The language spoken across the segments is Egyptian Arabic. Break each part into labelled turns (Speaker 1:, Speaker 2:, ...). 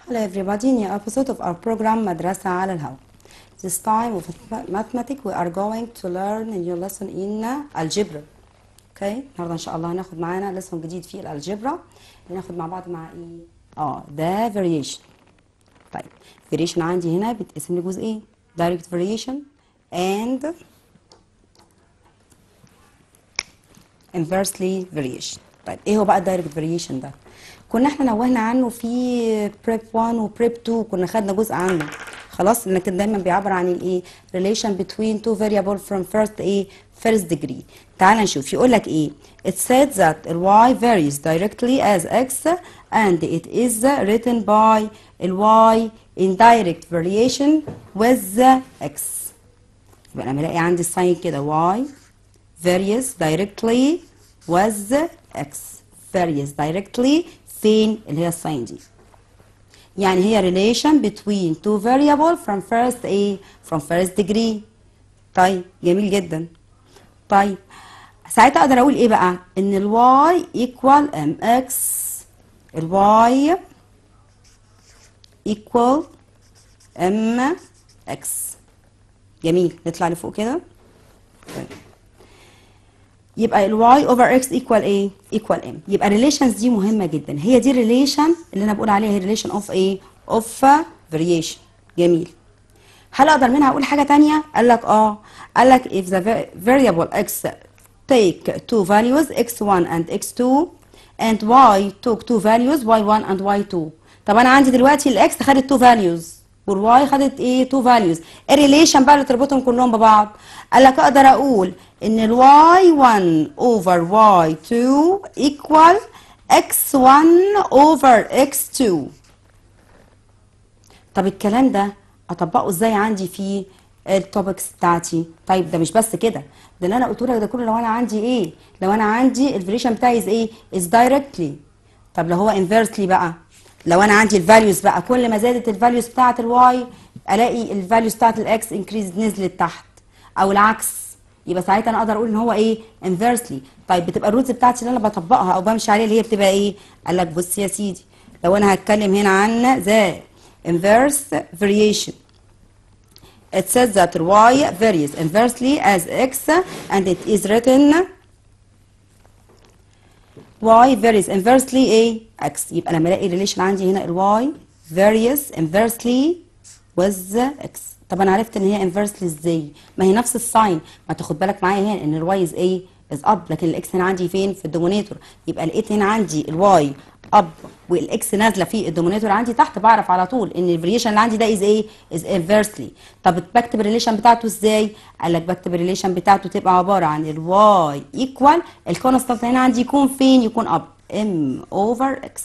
Speaker 1: Hello everybody, new episode of our program مدرسة على الهواء. This time with mathematics we are going to learn a new lesson in algebra. Okay, النهارده ان شاء الله هناخد معانا lesson جديد في الالجبرا هناخد مع بعض مع ايه؟ اه ده variation. طيب variation عندي هنا بيتقسم لجزئين direct variation and inversely variation. طيب ايه هو بقى الدايركت فاريشن ده؟ كنا احنا نوهنا عنه في بريب 1 وبريب 2 كنا خدنا جزء عنه خلاص ان كان دايما بيعبر عن الايه relation between two variable from first ايه first degree تعال نشوف يقول لك ايه it said that y varies directly as x and it is written by y in direct variation with x يبقى انا بلاقي عندي الساين كده y varies directly with x varies directly فين اللي هي الساين دي يعني هي relation between two variable from first A from first degree طيب جميل جدا طيب ساعتها اقدر اقول ايه بقى ان ال y equal mx ال y equal mx جميل نطلع لفوق كده طيب. يبقى ال y over x equal ايه؟ equal m يبقى relations دي مهمة جدا هي دي relation اللي انا بقول عليها هي relation of ايه؟ of variation جميل هل اقدر منها اقول حاجة تانية؟ قال لك اه قال لك if the variable x take two values x1 and x2 and y took two values y1 and y2 طب انا عندي دلوقتي الاكس خدت two values والواي خدت ايه تو فاليوز الريليشن بقى اللي تربطهم كلهم ببعض قال لك اقدر اقول ان الواي 1 اوفر واي 2 ايكوال اكس 1 اوفر اكس 2 طب الكلام ده اطبقه ازاي عندي في التوبكس بتاعتي طيب ده مش بس كده ده اللي انا قلت لك ده كله لو انا عندي ايه لو انا عندي الفريشن بتاعي از ايه از دايركتلي طب لو هو انفيرسلي بقى لو انا عندي الفاليوز بقى كل ما زادت الفاليوز بتاعه الواي الاقي الفاليوز بتاعه الاكس انكريز نزلت تحت او العكس يبقى ساعتها انا اقدر اقول ان هو ايه انفيرسلي طيب بتبقى الرولز بتاعتي اللي انا بطبقها او بمشي عليها اللي هي بتبقى ايه قال لك بص يا سيدي لو انا هتكلم هنا عن ذا inverse variation it says that y varies inversely as x and it is written y varies inversely a x يبقى لما الاقي ريليشن عندي هنا ال y varies inversely with x طب انا عرفت ان هي inversely ازاي ما هي نفس الساين ما تاخد بالك معايا هنا ان ال y is a is up لكن الاكس هنا عندي فين في الدومينيتور يبقى لقيت هنا عندي ال y up والاكس نازله في الدومينيتور عندي تحت بعرف على طول ان الفاريشن اللي عندي ده از ايه از inversely طب بكتب الريليشن بتاعته ازاي قال لك بكتب الريليشن بتاعته تبقى عباره عن الواي ايكوال الكونستانت هنا عندي يكون فين يكون اب ام اوفر اكس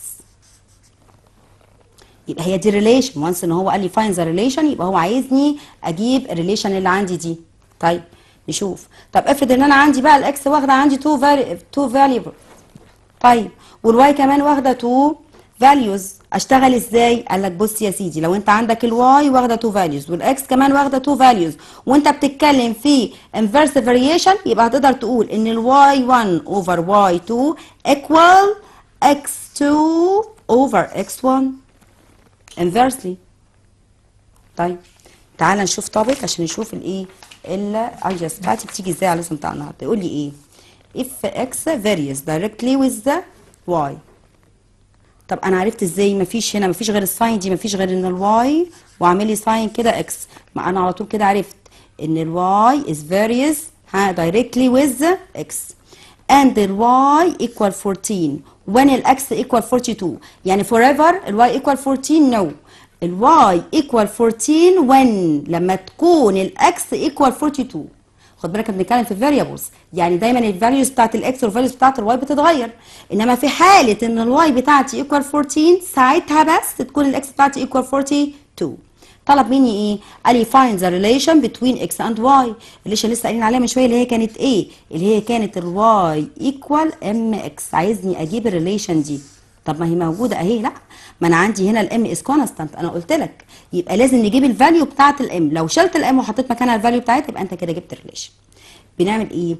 Speaker 1: يبقى هي دي ريليشن وانس ان هو قال لي فاين ذا ريليشن يبقى هو عايزني اجيب الريليشن اللي عندي دي طيب نشوف طب افرض ان انا عندي بقى الاكس واخده عندي تو فاري تو فاليبل طيب والواي كمان واخده تو فاليوز اشتغل ازاي قال لك بص يا سيدي لو انت عندك الواي واخده تو فاليوز والاكس كمان واخده تو فاليوز وانت بتتكلم في انفيرس فاريشن يبقى هتقدر تقول ان الواي 1 اوفر واي 2 ايكوال اكس 2 اوفر اكس 1 انفيرسلي طيب تعال نشوف توبيك عشان نشوف الايه الايجاس بتاعتي بتيجي ازاي على الاسم بتاع النهارده يقول لي ايه if x varies directly with the y طب انا عرفت ازاي مفيش هنا مفيش غير الساين دي مفيش غير ان الواي واعمل لي ساين كده اكس ما انا على طول كده عرفت ان الواي is varies ها directly with the x and the y equal 14 when الاكس equal 42 يعني forever الواي equal 14 no الواي equal 14 when لما تكون الاكس equal 42 خد بالك بنتكلم في variables يعني دايما الفاليوز بتاعت الاكس والفاليوز بتاعت الواي بتتغير انما في حاله ان الواي بتاعتي equal 14 ساعتها بس تكون الاكس بتاعتي equal 42 طلب مني ايه؟ قال لي find the relation between x and y الليشن لسه قايلين عليها من شويه اللي هي كانت ايه؟ اللي هي كانت الواي equal mx عايزني اجيب الريليشن دي طب ما هي موجوده اهي لا ما انا عندي هنا الام از كونستانت انا قلت لك يبقى لازم نجيب الفاليو بتاعه الام لو شلت الام وحطيت مكانها الفاليو بتاعتها يبقى انت كده جبت الريليشن بنعمل ايه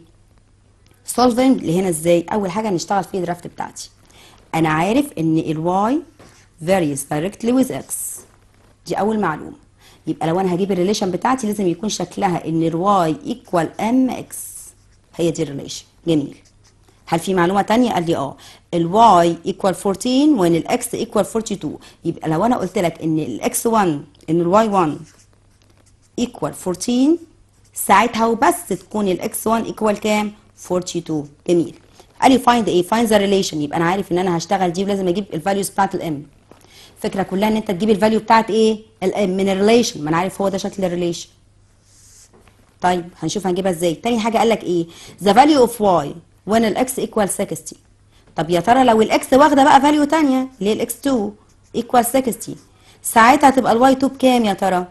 Speaker 1: سولفنج اللي هنا ازاي اول حاجه نشتغل فيه الدرافت بتاعتي انا عارف ان الواي varies directly with x دي اول معلومه يبقى لو انا هجيب الريليشن بتاعتي لازم يكون شكلها ان الواي ايكوال ام اكس هي دي الريليشن جميل هل في معلومه تانية قال لي اه الواي ايكوال 14 وان الاكس ايكوال 42 يبقى لو انا قلت لك ان الاكس 1 ان الواي 1 ايكوال 14 ساعتها وبس تكون الاكس 1 ايكوال كام 42 جميل قال لي فايند ايه فايند ذا ريليشن يبقى انا عارف ان انا هشتغل دي ولازم اجيب الفاليوز بتاعت الام الفكره كلها ان انت تجيب الفاليو بتاعت ايه الام من الريليشن ما انا عارف هو ده شكل الريليشن طيب هنشوف هنجيبها ازاي تاني حاجه قال لك ايه the value of y when الاكس equal 60 طب يا ترى لو الاكس واخده بقى فاليو تانية اللي هي الاكس 2 equal 60 ساعتها تبقى الواي 2 بكام يا ترى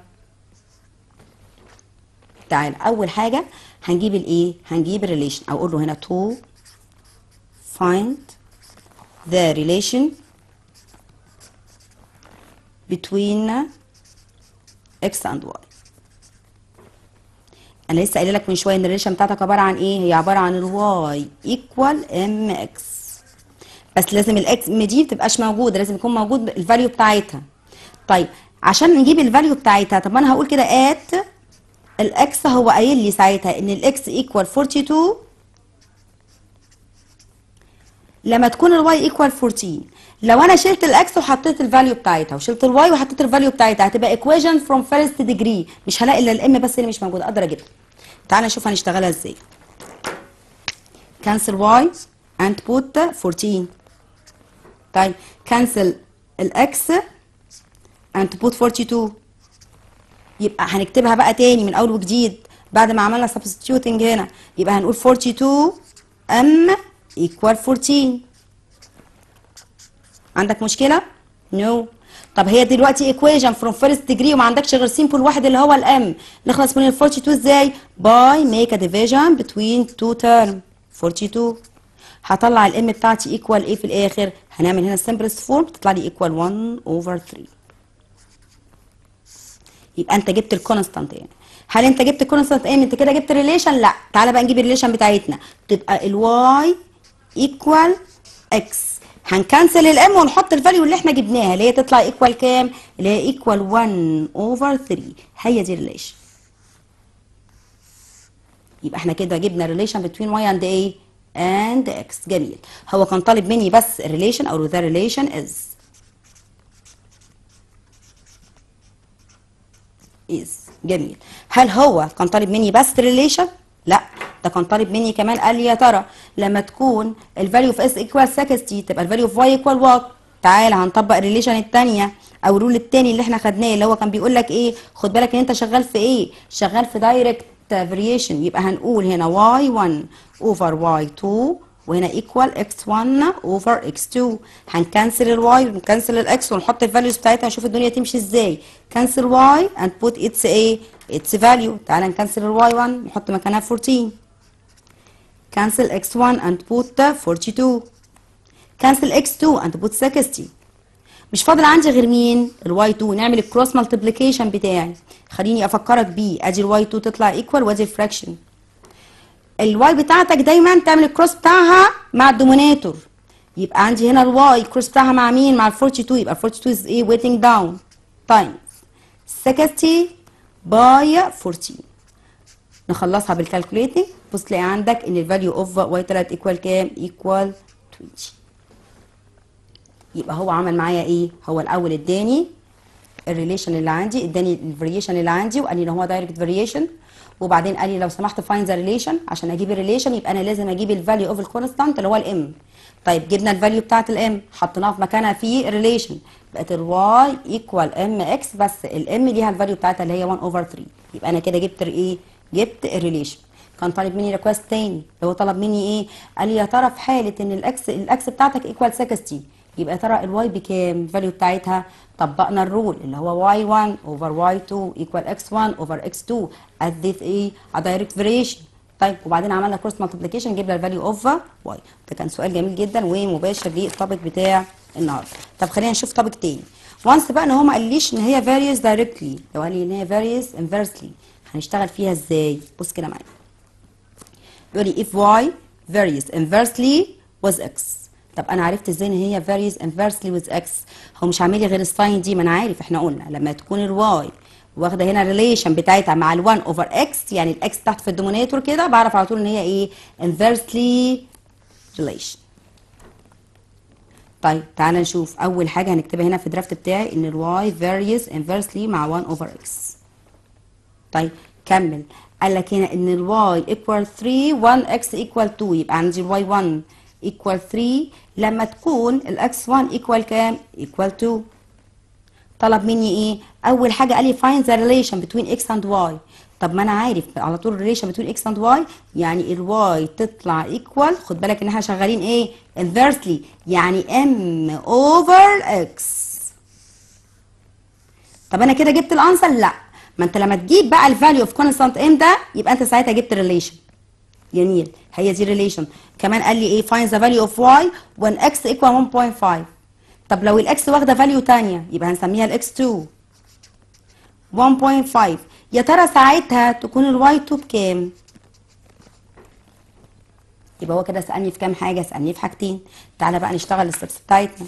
Speaker 1: تعال اول حاجه هنجيب الايه هنجيب الريليشن او اقول له هنا to find the relation between x and y انا لسه قايله لك من شويه ان الريليشن بتاعتك عباره عن ايه هي عباره عن الواي ايكوال ام اكس بس لازم الاكس ام دي بتبقاش موجوده لازم يكون موجود الفاليو بتاعتها طيب عشان نجيب الفاليو بتاعتها طب ما انا هقول كده ات الاكس هو قايل لي ساعتها ان الاكس ايكوال 42 لما تكون الواي ايكوال 14 لو انا شلت الاكس وحطيت الفاليو بتاعتها وشلت الواي وحطيت الفاليو بتاعتها هتبقى ايكويشن فروم فيرست ديجري مش هلاقي الا الام بس اللي مش موجوده اقدر اجيبها تعالى نشوف هنشتغلها ازاي كانسل واي اند بوت 14 طيب كانسل الاكس اند بوت 42 يبقى هنكتبها بقى تاني من اول وجديد بعد ما عملنا substituting هنا يبقى هنقول 42 ام equal 14 عندك مشكلة؟ نو no. طب هي دلوقتي equation from first degree وما عندكش غير simple واحد اللي هو الام نخلص من ال 42 ازاي؟ by make a division between two term 42 هطلع الام بتاعتي equal ايه في الاخر؟ هنعمل هنا simplest form تطلع لي equal 1 over 3 يبقى انت جبت الكونستانت يعني هل انت جبت الكونستانت ام انت كده جبت الريليشن لا تعالى بقى نجيب الريليشن بتاعتنا تبقى الواي ايكوال اكس هنكنسل الام ونحط الفاليو اللي احنا جبناها اللي هي تطلع ايكوال كام اللي هي ايكوال 1 اوفر 3 هي دي الريليشن يبقى احنا كده جبنا ريليشن بين واي اند ايه اند اكس جميل هو كان طالب مني بس الريليشن او ذا ريليشن از is جميل هل هو كان طالب مني بس ريليشن لا ده كان طالب مني كمان قال لي يا ترى لما تكون الفاليو في اس ايكوال 60 تبقى الفاليو في واي ايكوال وات تعالى هنطبق الريليشن الثانيه او الرول الثاني اللي احنا خدناه اللي هو كان بيقول لك ايه خد بالك ان انت شغال في ايه شغال في دايركت فاريشن يبقى هنقول هنا واي 1 اوفر واي 2 وهنا ايكوال اكس 1 اوفر اكس 2 هنكنسل الواي ونكنسل الاكس ونحط الفاليوز بتاعتها نشوف الدنيا تمشي ازاي كنسل واي اند بوت اتس ايه اتس فاليو تعالى نكنسل الواي 1 نحط مكانها 14 cancel x1 and put 42 cancel x2 and put 60 مش فاضل عندي غير مين الواي 2 نعمل الكروس مالتيبليكيشن بتاعي خليني افكرك بيه ادي الواي 2 تطلع ايكوال وادي الفراكشن الواي بتاعتك دايما تعمل الكروس بتاعها مع الدوميناتور يبقى عندي هنا الواي الكروس بتاعها مع مين مع ال 42 يبقى ال 42 is ايه waiting down times 60 باي 14 نخلصها بالكالكوليتنج بص تلاقي عندك ان الفاليو اوف واي طلعت ايكوال كام ايكوال 20 يبقى هو عمل معايا ايه هو الاول اداني الريليشن اللي عندي اداني الفاريشن اللي عندي وقال لي ان هو دايركت فاريشن وبعدين قال لي لو سمحت فايند ذا ريليشن عشان اجيب الريليشن يبقى انا لازم اجيب الفاليو اوف الكونستانت اللي هو الام طيب جبنا الفاليو بتاعت الام حطيناها في مكانها في ريليشن بقت الواي ايكوال ام اكس بس الام ليها الفاليو بتاعتها اللي هي 1 اوفر 3 يبقى انا كده جبت ايه جبت الريليشن كان طالب مني ريكوست تاني اللي هو طلب مني ايه قال لي يا ترى في حاله ان الاكس الاكس بتاعتك ايكوال 60 يبقى يا ترى الواي بكام الفاليو بتاعتها طبقنا الرول اللي هو واي 1 اوفر واي 2 ايكوال اكس 1 اوفر اكس 2 اديت ايه ا دايركت فاريشن طيب وبعدين عملنا كروس مالتيبليكيشن جبنا الفاليو اوف واي ده كان سؤال جميل جدا ومباشر للتوبيك بتاع النهارده طب خلينا نشوف توبيك تاني وانس بقى ان هو ما قاليش ان هي فاريوس دايركتلي لو قال لي ان هي فاريوس انفرسلي هنشتغل فيها ازاي بص كده معايا بيقول لي if y varies inversely with x طب انا عرفت ازاي ان هي varies inversely with x هو مش عامل لي غير الساين دي ما انا عارف احنا قلنا لما تكون الواي واخده هنا ريليشن بتاعتها مع ال1 اوفر x يعني الاكس تحت في الدومينيتور كده بعرف على طول ان هي ايه inversely relation طيب تعالى نشوف اول حاجه هنكتبها هنا في الدرافت بتاعي ان الواي varies inversely مع 1 اوفر x طيب كمل قال لك هنا ان الواي equal 3 1 x equal 2 يبقى عندي الواي 1 equal 3 لما تكون الاكس 1 equal كام equal 2 طلب مني ايه اول حاجه قال لي find the relation between x and y طب ما انا عارف على طول relation between x and y يعني الواي تطلع equal خد بالك ان احنا شغالين ايه inversely يعني m over x طب انا كده جبت الانسر لا ما انت لما تجيب بقى الفاليو اوف كونستانت ام ده يبقى انت ساعتها جبت ريليشن جميل هي دي ريليشن كمان قال لي ايه find the value of y when x equal 1.5 طب لو الاكس واخده فاليو تانية يبقى هنسميها الاكس 2 1.5 يا ترى ساعتها تكون الواي 2 بكام يبقى هو كده سألني في كام حاجة سألني في حاجتين تعالى بقى نشتغل الستبس بتاعتنا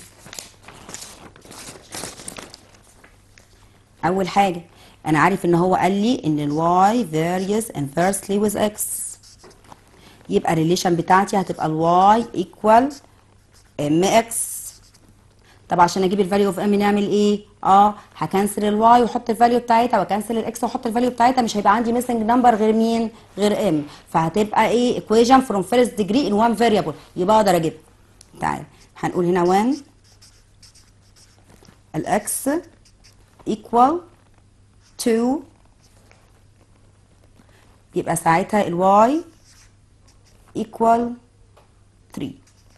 Speaker 1: أول حاجة أنا عارف إن هو قال لي إن الواي varies inversely with x يبقى الريليشن بتاعتي هتبقى الواي equal mx طب عشان اجيب الفاليو اوف ام نعمل ايه اه هكنسل الواي واحط الفاليو بتاعتها واكنسل الاكس واحط الفاليو بتاعتها مش هيبقى عندي ميسنج نمبر غير مين غير ام فهتبقى ايه ايكويشن فروم فيرست ديجري ان وان فاريبل يبقى اقدر اجيبها تعالى هنقول هنا 1 الاكس ايكوال 2 يبقى ساعتها الواي ايكوال 3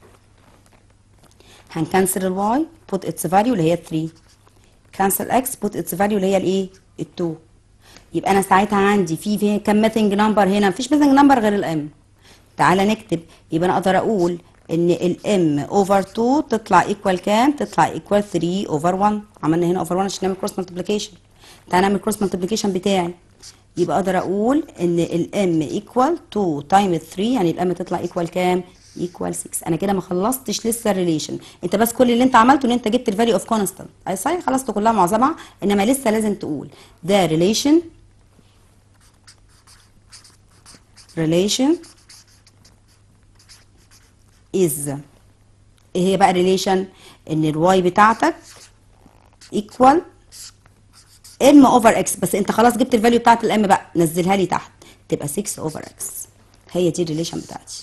Speaker 1: هنكنسل الواي put its value اللي هي 3 cancel x put its value اللي هي الايه ال 2 يبقى انا ساعتها عندي في في كام ميثنج نمبر هنا مفيش ميثنج نمبر غير الام تعالى نكتب يبقى انا اقدر اقول ان الام اوفر 2 تطلع ايكوال كام تطلع ايكوال 3 اوفر 1 عملنا هنا اوفر 1 عشان نعمل كروس مالتيبليكيشن تعالى نعمل كروس مالتيبليكيشن بتاعي يبقى اقدر اقول ان الام ايكوال 2 تايم 3 يعني الام تطلع ايكوال كام ايكوال 6 انا كده ما خلصتش لسه الريليشن انت بس كل اللي انت عملته ان انت جبت الفاليو اوف كونستانت اي صحيح خلصت كلها معظمها انما لسه لازم تقول ده ريليشن relation is ايه هي بقى relation ان الواي بتاعتك equal m over x بس انت خلاص جبت الفاليو بتاعت الام بقى نزلها لي تحت تبقى 6 over x هي دي الريليشن بتاعتي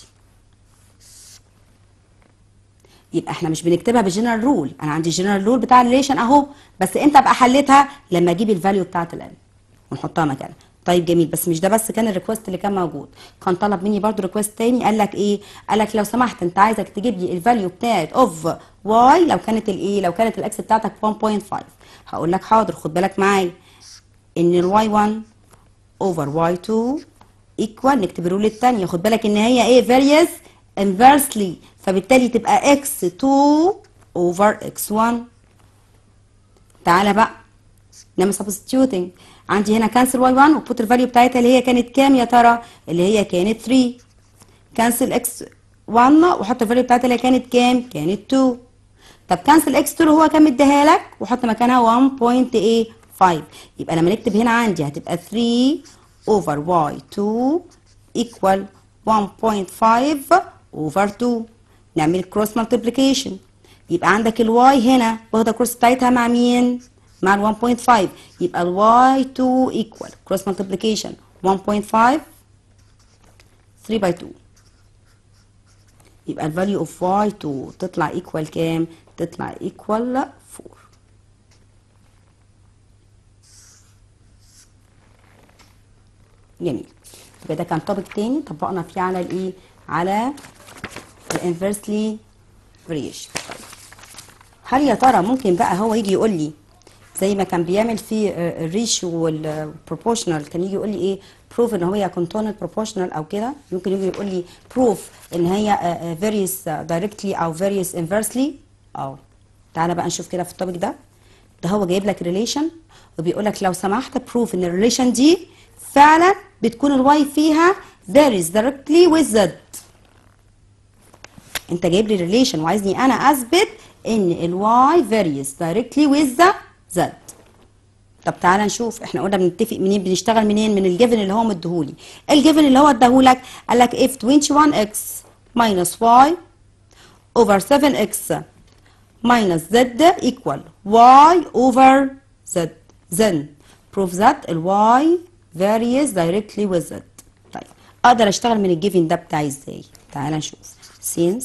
Speaker 1: يبقى احنا مش بنكتبها بالجنرال رول انا عندي الجنرال رول بتاع الريليشن اهو بس انت بقى حليتها لما اجيب الفاليو بتاعت الام ونحطها مكانها طيب جميل بس مش ده بس كان الريكوست اللي كان موجود كان طلب مني برضو ريكوست تاني قال لك ايه قال لك لو سمحت انت عايزك تجيب لي الفاليو بتاعت اوف واي لو كانت الايه لو كانت الاكس بتاعتك 1.5 هقول لك حاضر خد بالك معايا ان الواي 1 اوفر واي 2 ايكوال نكتب الرول الثانيه خد بالك ان هي ايه فاريوس inversely فبالتالي تبقى x2 over x1 تعالى بقى نعمل substituting عندي هنا كانسل y1 وبوت الفاليو بتاعتها اللي هي كانت كام يا ترى اللي هي كانت 3 كانسل x1 وحط الفاليو بتاعتها اللي هي كانت كام كانت 2 طب كانسل x2 اللي هو كام اداها لك وحط مكانها 1.85 يبقى لما نكتب هنا عندي هتبقى 3 over y2 equal 1.5 over 2 نعمل كروس مالتيبليكيشن يبقى عندك الواي هنا واخده الكروس بتاعتها مع مين؟ مع ال 1.5 يبقى الواي 2 ايكوال كروس مالتيبليكيشن 1.5 3 باي 2 يبقى الفاليو اوف واي 2 تطلع ايكوال كام؟ تطلع ايكوال 4 جميل يبقى ده كان توبيك تاني طبقنا فيه على الايه؟ على الانفرسلي فاريشن هل يا ترى ممكن بقى هو يجي يقول لي زي ما كان بيعمل في الريشيو والبروبورشنال كان يجي يقول لي ايه بروف ان هي كونتونال بروبورشنال او كده ممكن يجي يقول لي بروف ان هي فيريوس دايركتلي او فيريوس انفرسلي او تعالى بقى نشوف كده في التوبيك ده ده هو جايب لك ريليشن وبيقول لك لو سمحت بروف ان الريليشن دي فعلا بتكون الواي فيها varies directly with z انت جايب لي ريليشن وعايزني انا اثبت ان الواي varies directly with the z طب تعالى نشوف احنا قلنا بنتفق منين بنشتغل منين من الجيفن اللي هو مديهولي الجيفن اللي هو اداهولك قال لك if 21x minus y over 7x minus z equal y over z then prove that ال y varies directly with z طيب اقدر اشتغل من الجيفن ده بتاعي ازاي تعالى نشوف since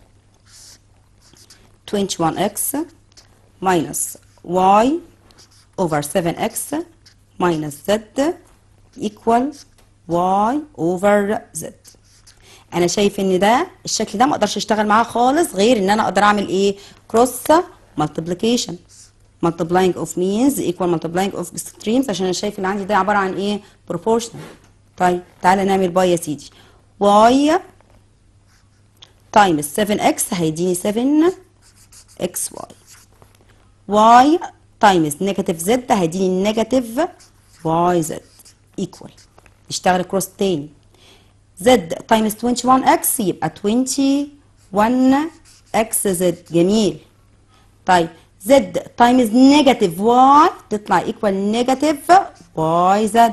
Speaker 1: 21x minus y over 7x minus z equal y over z انا شايف ان ده الشكل ده ما اقدرش اشتغل معاه خالص غير ان انا اقدر اعمل ايه cross multiplication multiplying of means equal multiplying of extremes عشان انا شايف اللي عندي ده عباره عن ايه proportional طيب تعالى نعمل باي يا سيدي y times 7x هيديني 7xy y times نيجاتيف z هيديني نيجاتيف y z equal نشتغل كروس تاني z times 21x يبقى 21x z جميل طيب z times نيجاتيف y تطلع equal نيجاتيف y z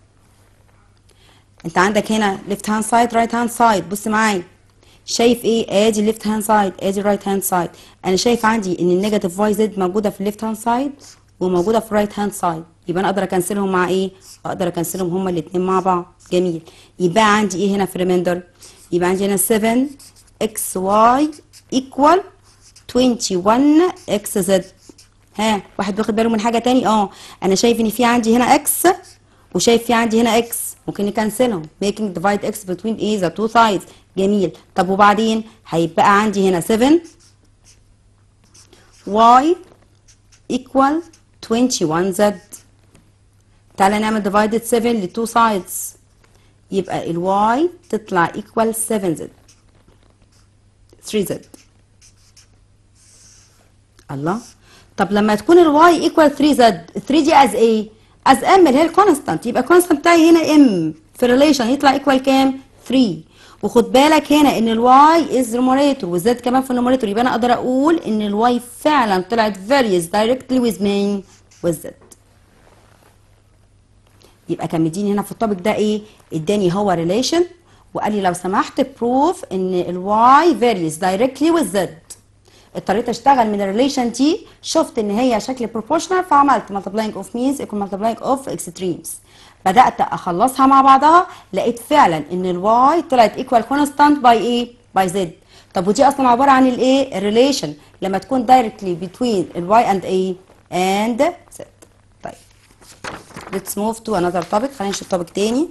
Speaker 1: انت عندك هنا left hand side right hand side بص معايا شايف ايه ادي الليفت هاند سايد ادي الرايت هاند سايد انا شايف عندي ان النيجاتيف واي زد موجوده في الليفت هاند سايد وموجوده في الرايت هاند سايد يبقى انا اقدر اكنسلهم مع ايه اقدر اكنسلهم هما الاثنين مع بعض جميل يبقى عندي ايه هنا في ريميندر يبقى عندي هنا 7 اكس واي ايكوال 21 اكس زد ها واحد واخد باله من حاجه تاني اه انا شايف ان في عندي هنا اكس وشايف في عندي هنا اكس ممكن نكنسلهم making divide x between ايه the two sides جميل طب وبعدين هيبقى عندي هنا 7 y equal 21 z تعالى نعمل divided 7 ل two sides يبقى ال y تطلع equal 7 z 3 z الله طب لما تكون ال y equal 3 z 3 دي as ايه as m اللي هي الكونستانت يبقى الكونستانت بتاعي هنا m في relation يطلع equal كام 3 وخد بالك هنا ان الواي از نوميريتور والزد كمان في النوميريتور يبقى انا اقدر اقول ان الواي فعلا طلعت varies directly with مين والزد يبقى كان مديني هنا في الطابق ده ايه اداني هو ريليشن وقال لي لو سمحت بروف ان الواي varies directly with زد اضطريت اشتغل من الريليشن دي شفت ان هي شكل proportional فعملت multiplying of means equal multiplying of extremes بدات اخلصها مع بعضها لقيت فعلا ان الواي طلعت equal constant باي ايه باي زد طب ودي اصلا عباره عن الايه الريليشن لما تكون directly between الواي and ايه and z طيب let's move to another topic خلينا نشوف topic تاني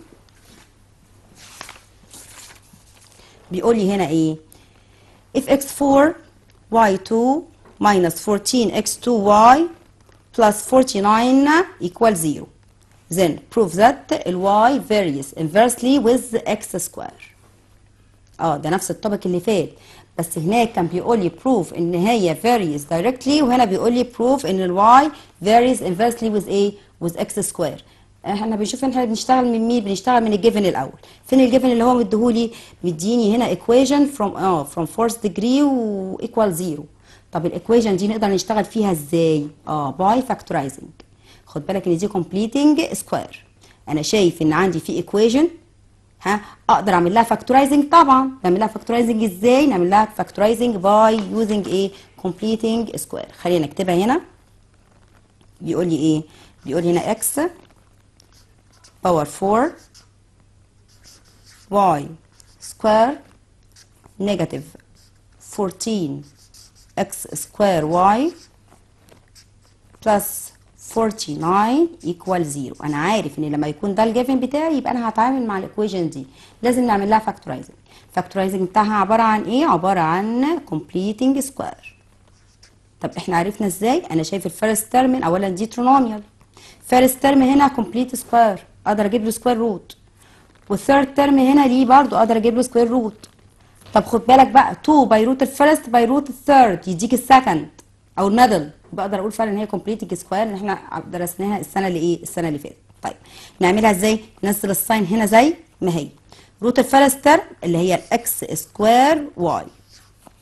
Speaker 1: بيقول لي هنا ايه if x4 y2 minus 14x2y plus 49 equal 0 then prove that ال y varies inversely with x square اه ده نفس الطبق اللي فات بس هناك كان بيقول لي proof ان هي varies directly وهنا بيقول لي proof ان ال y varies inversely with a with x square احنا بنشوف احنا بنشتغل من مين بنشتغل من الجيفن الاول فين الجيفن اللي هو مديهولي مديني هنا equation from اه from fourth degree و equal zero طب الايكويشن دي نقدر نشتغل فيها ازاي اه باي فاكتورايزنج خد بالك ان دي completing square انا شايف ان عندي في equation ها اقدر اعمل لها فاكتورايزنج طبعا نعمل لها فاكتورايزنج ازاي نعمل لها فاكتورايزنج باي يوزنج ايه completing square خلينا نكتبها هنا بيقول لي ايه بيقول لي هنا x باور 4 y square negative 14 x square y plus 49 equal 0 انا عارف ان لما يكون ده الجيفن بتاعي يبقى انا هتعامل مع الايكويشن دي لازم نعمل لها فاكتورايزنج فاكتورايزنج بتاعها عباره عن ايه عباره عن completing square طب احنا عرفنا ازاي انا شايف الفيرست ترم اولا دي ترونوميال فيرست ترم هنا كومبليت سكوير اقدر اجيب له سكوير روت والثيرد ترم هنا ليه برضو اقدر اجيب له سكوير روت طب خد بالك بقى 2 باي روت الفيرست باي روت الثيرد يديك السكند او الميدل بقدر اقول فعلا ان هي كومبليتنج سكوير ان احنا درسناها السنه اللي ايه السنه اللي فاتت طيب نعملها ازاي ننزل الساين هنا زي ما هي روت الفيرست ترم اللي هي الاكس سكوير واي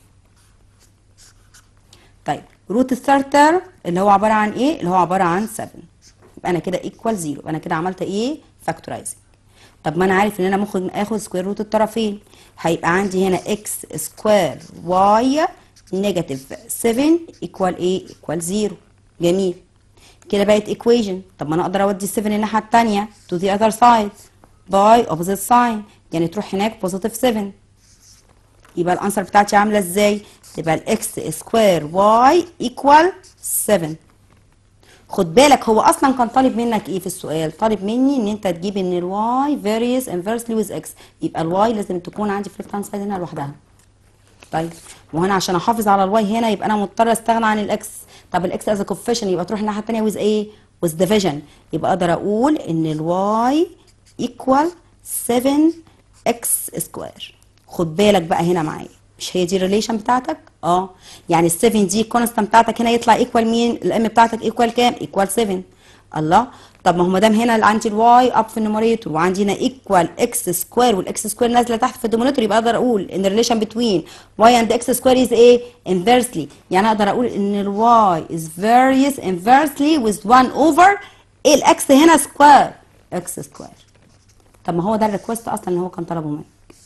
Speaker 1: طيب روت الثيرد تيرم اللي هو عباره عن ايه اللي هو عباره عن 7 يبقى انا كده ايكوال 0 يبقى انا كده عملت ايه فاكتورايزنج طب ما انا عارف ان انا ممكن اخد سكوير روت الطرفين هيبقى عندي هنا اكس سكوير واي نيجاتيف 7 ايكوال ايه ايكوال 0 جميل كده بقت ايكويشن طب ما انا اقدر اودي 7 الناحيه الثانيه تو ذا اذر سايد باي اوبوزيت ساين يعني تروح هناك بوزيتيف 7 يبقى الانسر بتاعتي عامله ازاي تبقى الاكس سكوير واي ايكوال 7 خد بالك هو اصلا كان طالب منك ايه في السؤال طالب مني ان انت تجيب ان الواي فاريز انفرسلي ويز اكس يبقى الواي لازم تكون عندي في ليفت هاند سايد هنا لوحدها طيب وهنا عشان احافظ على الواي هنا يبقى انا مضطر استغنى عن الاكس طب الاكس از كوفيشن يبقى تروح الناحيه الثانيه ويز ايه ويز ديفيجن يبقى اقدر اقول ان الواي ايكوال 7 اكس سكوير خد بالك بقى هنا معايا مش هي دي الريليشن بتاعتك اه يعني ال 7 دي الكونستانت بتاعتك هنا يطلع ايكوال مين الام بتاعتك ايكوال كام ايكوال 7 الله طب ما هو ما دام هنا عندي الواي اب في النوميريتور وعندي هنا ايكوال اكس سكوير والاكس سكوير نازله تحت في الدومينيتور يبقى اقدر اقول ان الريليشن بتوين واي اند اكس سكوير از ايه انفرسلي يعني اقدر اقول ان الواي از فاريوس انفرسلي with 1 اوفر ايه الاكس هنا سكوير اكس سكوير طب ما هو ده الريكوست اصلا اللي هو كان طلبه مني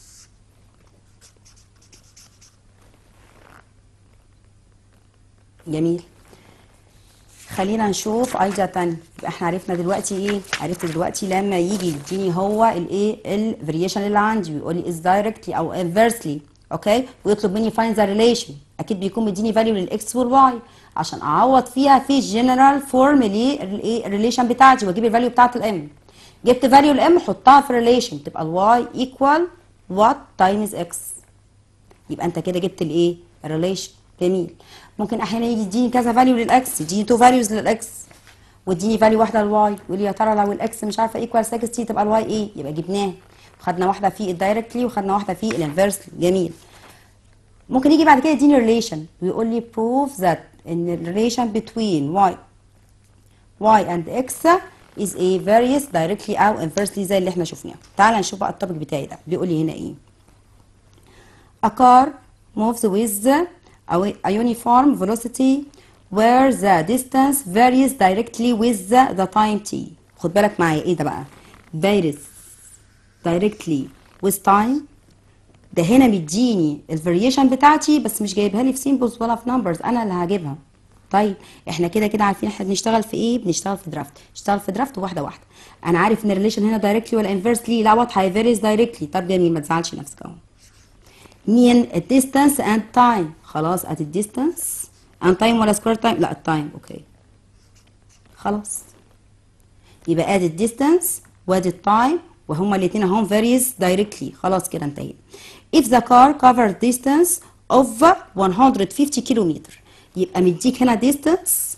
Speaker 1: جميل خلينا نشوف ايديا تاني يبقى احنا عرفنا دلوقتي ايه عرفت دلوقتي لما يجي يديني هو الايه الفاريشن اللي عندي ويقول لي از دايركتلي او انفرسلي اوكي ويطلب مني فاين ذا ريليشن اكيد بيكون مديني فاليو للاكس والواي عشان اعوض فيها في جنرال فورم للايه الريليشن بتاعتي واجيب الفاليو بتاعت الام جبت فاليو الام حطها في ريليشن تبقى الواي ايكوال وات تايمز اكس يبقى انت كده جبت الايه الريليشن جميل ممكن احيانا يجي يديني كذا فاليو للاكس يديني تو فاليوز للاكس واديني فاليو واحده للواي يقول لي يا ترى لو الاكس مش عارفه ايكوال 60 تبقى الواي ايه يبقى جبناه خدنا واحده في الدايركتلي وخدنا واحده في الانفرسلي جميل ممكن يجي بعد كده يديني ريليشن ويقول لي بروف ذات ان الريليشن بتوين واي واي اند اكس is a various directly او inversely زي اللي احنا شفناه تعال نشوف بقى التوبيك بتاعي ده بيقول لي هنا ايه a car moves with a uniform velocity where the distance varies directly with the, the time t خد بالك معايا ايه ده بقى varies directly with time ده هنا مديني الفاريشن بتاعتي بس مش جايبها لي في سيمبلز ولا في نمبرز انا اللي هجيبها طيب احنا كده كده عارفين احنا بنشتغل في ايه بنشتغل في درافت نشتغل في درافت واحده واحده انا عارف ان الريليشن هنا دايركتلي ولا انفرسلي لا واضحه هي فيريز دايركتلي طب جميل ما تزعلش نفسك اهو مين الديستانس اند تايم خلاص ات الديستانس اند تايم ولا سكوير تايم لا التايم اوكي خلاص يبقى ادي الديستانس وادي التايم وهما الاثنين اهم فاريز دايركتلي خلاص كده انتهينا if the car covered distance of 150 كيلومتر يبقى مديك هنا distance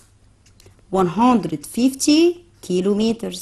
Speaker 1: 150 كيلومتر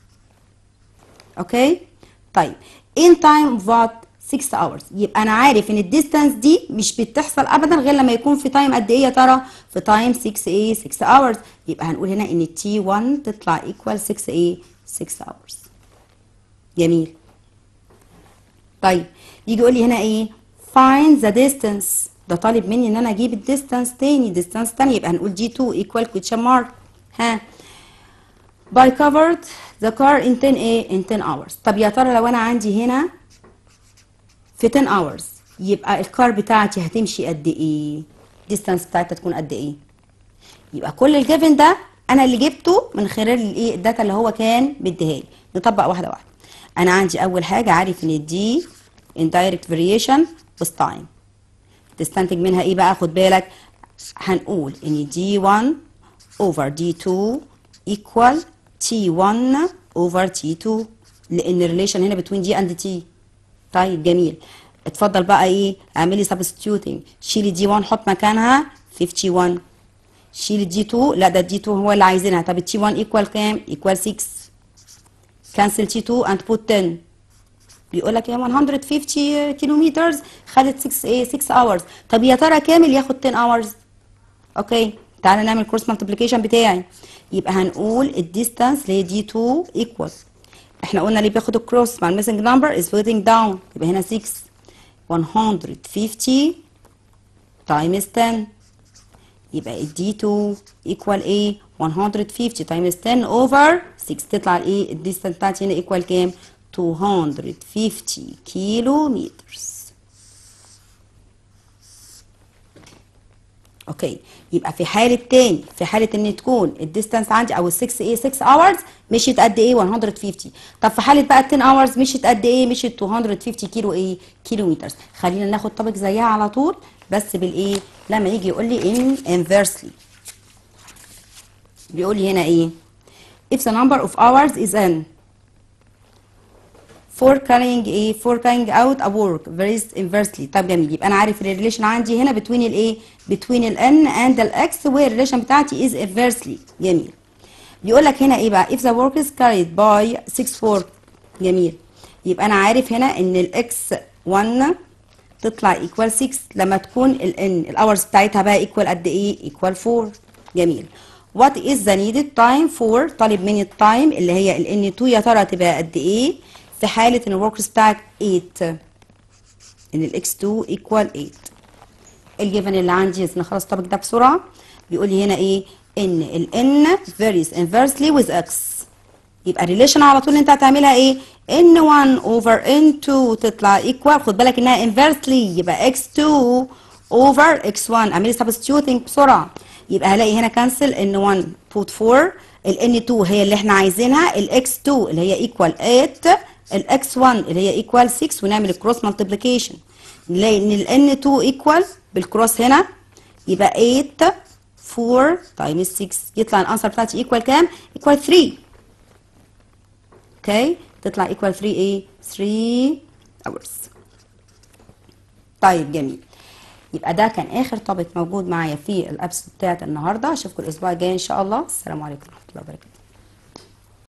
Speaker 1: اوكي طيب in time of what 6 hours يبقى انا عارف ان الديستانس دي مش بتحصل ابدا غير لما يكون في تايم قد ايه يا ترى في تايم 6 ايه 6 hours يبقى هنقول هنا ان تي 1 تطلع equal 6 ايه 6 hours جميل طيب يجي يقول لي هنا ايه find the distance ده طالب مني ان انا اجيب الديستانس تاني ديستانس تاني يبقى هنقول دي 2 equal question mark ها by covered the car in 10 ايه in 10 hours طب يا ترى لو انا عندي هنا في 10 hours يبقى الكار بتاعتي هتمشي قد ايه الديستانس بتاعتها تكون قد ايه يبقى كل الجيفن ده انا اللي جبته من خلال الايه الداتا اللي هو كان مديها لي نطبق واحده واحده انا عندي اول حاجه عارف ان دي indirect variation with time تستنتج منها ايه بقى خد بالك هنقول ان دي 1 over دي 2 equal تي 1 over تي 2 لان الريليشن هنا بتوين دي اند تي طيب جميل اتفضل بقى ايه اعملي سبستيوتنج شيلي دي 1 حط مكانها 51 شيلي دي 2 لا ده دي 2 هو اللي عايزينها طب التي 1 ايكوال كام ايكوال 6 كانسل تي 2 اند بوت 10 بيقول لك يا 150 كيلومتر خدت 6 ايه 6 اورز طب يا ترى كامل ياخد 10 اورز اوكي تعالى نعمل كروس مالتيبليكيشن بتاعي يبقى هنقول الديستانس اللي هي دي 2 ايكوال احنا قلنا ليه بياخد الكروس مع الميسنج نمبر از فلوتنج داون يبقى هنا 6 150 تايمز 10 يبقى الدي 2 ايكوال ايه 150 تايمز 10 اوفر 6 تطلع الايه الديستانس بتاعتي هنا ايكوال كام 250 كيلو مترز اوكي يبقى في حاله تاني في حاله ان تكون الديستانس عندي او ال 6 ايه 6 اورز مشيت قد ايه 150 طب في حاله بقى ال 10 اورز مشيت قد ايه مشيت 250 كيلو ايه كيلو مترز خلينا ناخد طبق زيها على طول بس بالايه لما يجي يقول لي ان inversely بيقول لي هنا ايه if the number of hours is n for carrying ايه for carrying out a work varies inversely طب جميل يبقى انا عارف الريليشن عندي هنا between الايه between ال n and ال x والريليشن بتاعتي is inversely جميل بيقول لك هنا ايه بقى if the work is carried by 6 work جميل يبقى انا عارف هنا ان ال x 1 تطلع equal 6 لما تكون ال n الاورز بتاعتها بقى equal قد ايه equal 4 جميل what is the needed time for طالب مني التايم اللي هي ال n 2 يا ترى تبقى قد ايه في حالة ان الوركرز بتاعك 8 ان ال x2 equal 8 الجيفن اللي عندي نخلص الطبق ده بسرعة بيقول لي هنا ايه ان ال n varies inversely with x يبقى الريليشن على طول انت هتعملها ايه n1 over n2 تطلع equal خد بالك انها inversely يبقى x2 over x1 اعملي substituting بسرعة يبقى هلاقي هنا كانسل n1 put 4 ال n2 هي اللي احنا عايزينها ال x2 اللي هي equal 8 ال x1 اللي هي equal 6 ونعمل الكروس مالتيبليكيشن نلاقي ان ال n2 equal بالكروس هنا يبقى 8 4 تايمز 6 يطلع الانسر بتاعتي equal كام؟ equal 3 اوكي تطلع equal 3 ايه؟ 3 hours طيب جميل يبقى ده كان اخر توبيك موجود معايا في الابس بتاعت النهارده اشوفكم الاسبوع الجاي ان شاء الله السلام عليكم ورحمه الله وبركاته